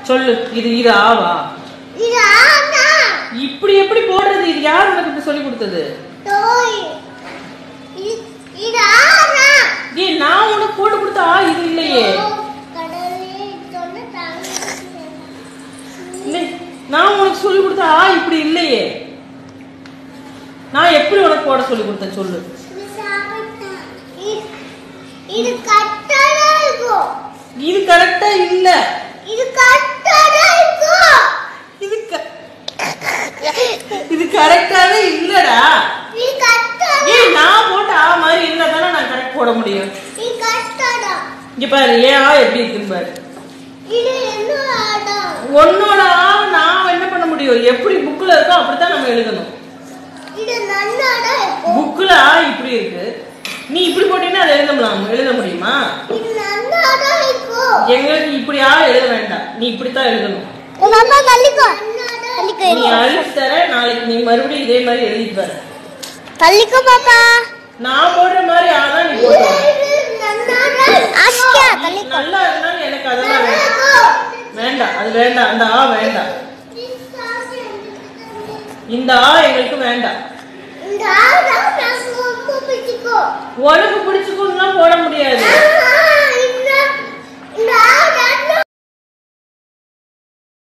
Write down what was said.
சொல்லு இது இது ஆவா இது ஆனா இப்படி எப்படி போடுறது இது யார் உனக்கு இப்படி சொல்லி கொடுத்தது தோய் இது இது ஆனா ஏய் நான் உனக்கு போட்டு கொடுத்த ஆ இது இல்லையே கடலே சொன்ன தாங்க இல்லை நான் உனக்கு சொல்லி கொடுத்த ஆ இப்படி இல்லையே நான் எப்படி உனக்கு போட சொல்லி கொடுத்தேன் சொல்லு இது சாப்பிட்டா இது- இது கட்டடா இருக்கும் இது கரெக்டா இல்ல இது கட்டடா இருக்கும் இது க- இது கரெக்டாவே இல்லடா இது கட்டடா ஏய் நான் போட்ட ஆ மாதிரி இருந்தா தானே நான் கரெக்ட் போட முடியும் இது கட்டடா இங்க பாரு ஏன் ஆ எப்படி இருக்குன்னு பாரு இது என்ன ஆடம் உன்னோட ஆ நான் என்ன பண்ண முடியும் எப்படி புக்ல இருக்கோ அப்படித்தான் நம்ம எழுதணும் இது நன்னாடா இருக்கும் புக்ல ஆ இப்படி இருக்கு நீ இப்படி போட்டீங்கன்னா அதை எழுத முடியும் எழுத முடியுமா இது நன்னாடா இருக்கும் எங்களுக்கு இப்படியா எழுத வேண்டாம் நீ இப்படித்தான் எழுதணும் அம்மா தள்ளிக்கோ தள்ளிக்கோ நீ அழிச்சு தர நாளைக்கு நீ மறுபடியும் இதே மாதிரி எழுதிட்டு வர தள்ளிக்கோ பாப்பா நான் போடுற மாதிரி ஆனா நீ போட்டு ஆஸ்கியா தள்ளி நல்லா இருந்தாலும் எனக்கு அதெல்லாம் வேண்டாம் வேண்டாம் அது வேண்டாம் அந்த ஆ வேண்டாம் இந்த ஆ எங்களுக்கு வேண்டாம் இந்த ஆடம் நான் ரொம்ப பிடிச்சிக்கோ உனக்கு பிடிச்சுக்கணும்லாம் போட முடியாது